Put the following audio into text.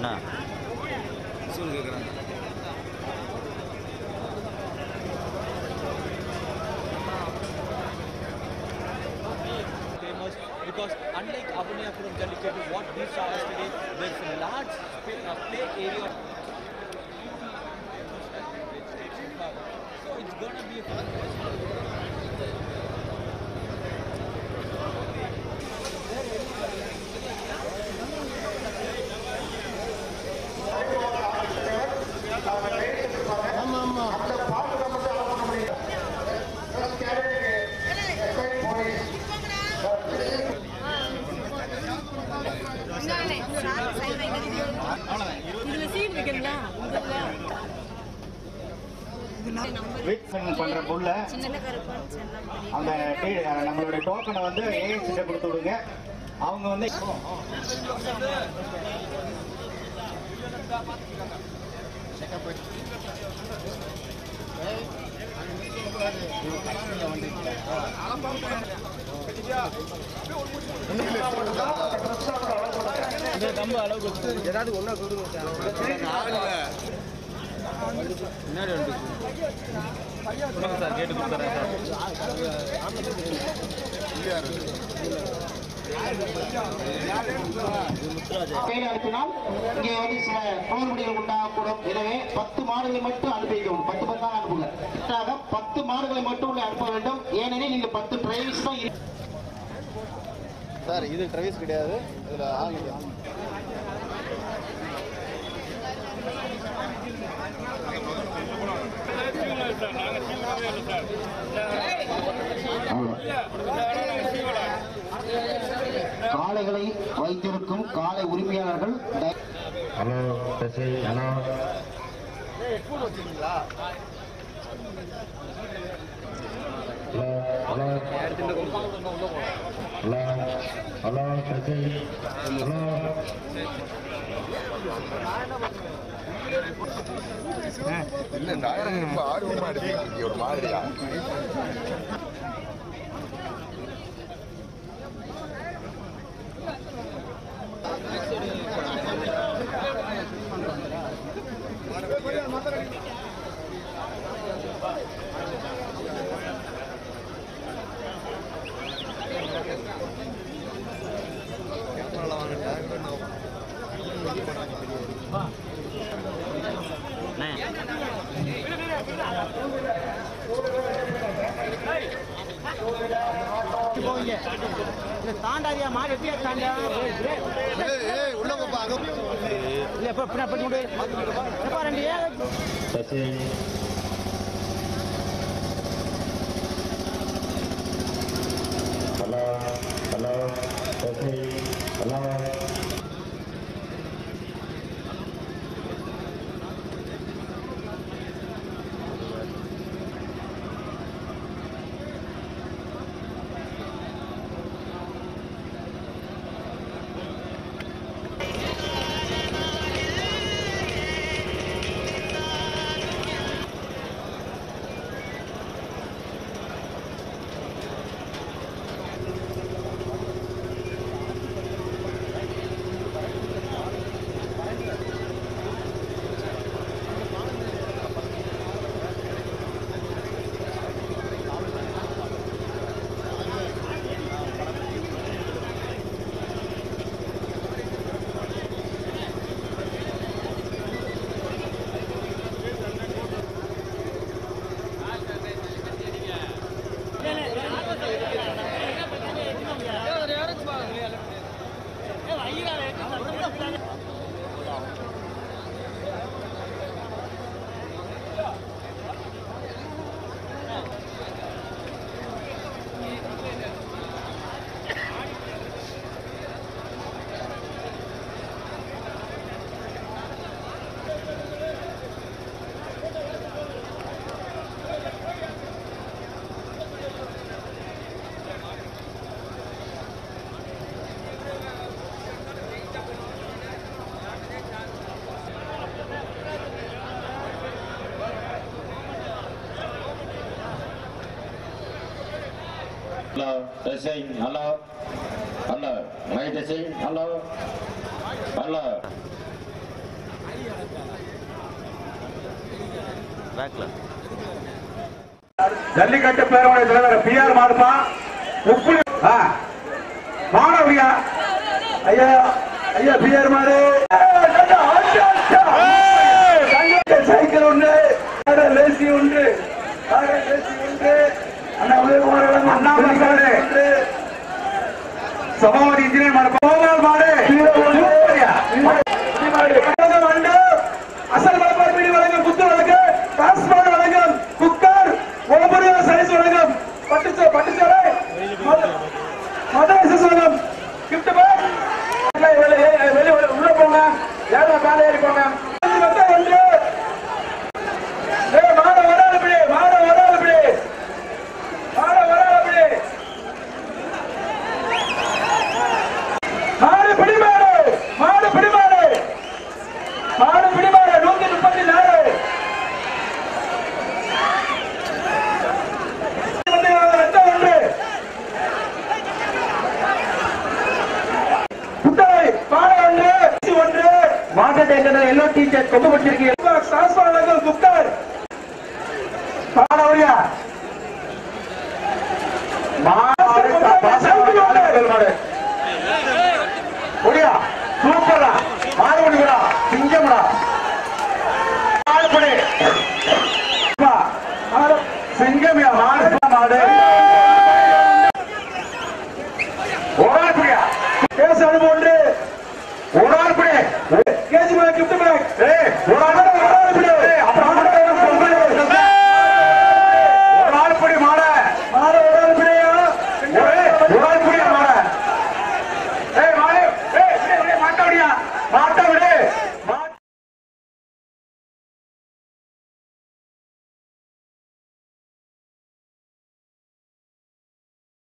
என்ன சூழ் கேட்குறாங்க famous because unlike Avaniyapuram Jallikattu, what we saw yesterday, there's a large spa- uh, play area. So it's gonna be a இதுல seat வைக்கிறீங்களா wait பண்ற புல்ல சின்ன கருப்பன் சென்னம்படி அந்த டீ- நம்மளுடைய டோக்கனை வந்து ஏஎஸ் கிட்ட கொடுத்து விடுங்க அவங்க வந்து முன்னாடி வந்து கொடுங்க சார் கேட்டு கொடுத்துறேன் சார் கையில் அனுப்பினால் இங்கே வந்து சில குளறுபடிகள் உண்டாகக்கூடும் எனவே பத்து மாடுகளை மட்டும் அனுப்பி வைக்கவும் பத்து பத்து தான் அனுப்புங்க கரெக்டாக பத்து மாடுகளை மட்டும் உள்ள அனுப்ப வேண்டும் ஏனெனில் இங்க பத்து டிரைவர்ஸ் தான் இருக்கு சார் இது ட்ரைஸ் கிடையாது இதில் ஆள் இல்லை காளைகளை வைத்திருக்கும் காளை உரிமையாளர்கள் தய- hello Sasi hello hello hello hello hello Sasi hello இல்லை ரொம்ப ஆர்வமாக எடுத்துக்கிட்டு ஒரு மாதிரியா தாண்டாதியா மாடு எப்படியா தாண்டா உள்ள போப்பா அங்கே இல்ல எப்ப பின்ன பண்ணி விடு எப்பா ரெண்டு ஏன் Sasi hello hello Sasi hello hello testing hello hello my testing hello hello பேக்கில் ஜல்லிக்கட்டு பேரவைய தலைவர் பி ஆர் மாடுப்பா உப்பு ஆ. மாணவியா ஐயா ஐயா பி ஆர் மாடு சைக்கிள் உண்டு காடை லேசி உண்டு காடை லேசி உண்டு அண்ணா உதயகுமார் அண்ணாமலை உண்டு சபாபதி இன்ஜினியர் மாடு கோபால் மாடு சூப்பர்யா. மாடு வழங்கும் அண்டு அசல் மலப்பார் மீடி வழங்கும் குத்து வழங்கு டாஸ்மாக் வழங்கும் குக்கர் ஒவ்வொரு சைஸ் வழங்கும் பட்டு பட்டுச்சேலை மதுரை சிசு வழங்கும் கிஃப்ட் பேக் வெளியே உள்ள போங்க ஏழை மேலே ஏறி போங்க அஞ்சு மொத்தம் ஒன்று ஏய், மாட வராது இப்படி மாட வராது இப்படி மாட வராது இப்படி மாடு பிடிமாடு மாடு பிடிமாடு மாடு பிடிமாடு நூத்தி முப்பத்தி நாலு ரத்தம் ஒன்று புத்தரை பானை ஒன்று ஒன்று மாட்டை எல்லோ டீச்சர் கொண்டு வச்சிருக்கீங்க சாஸ்பாளர்கள் புத்தர் பானவரியா மாடு மாடு ஒடியா சூப்பரா மாறுபடிடா சிங்கம்டா மாறுபடி சிங்கமியா மாடு மாடு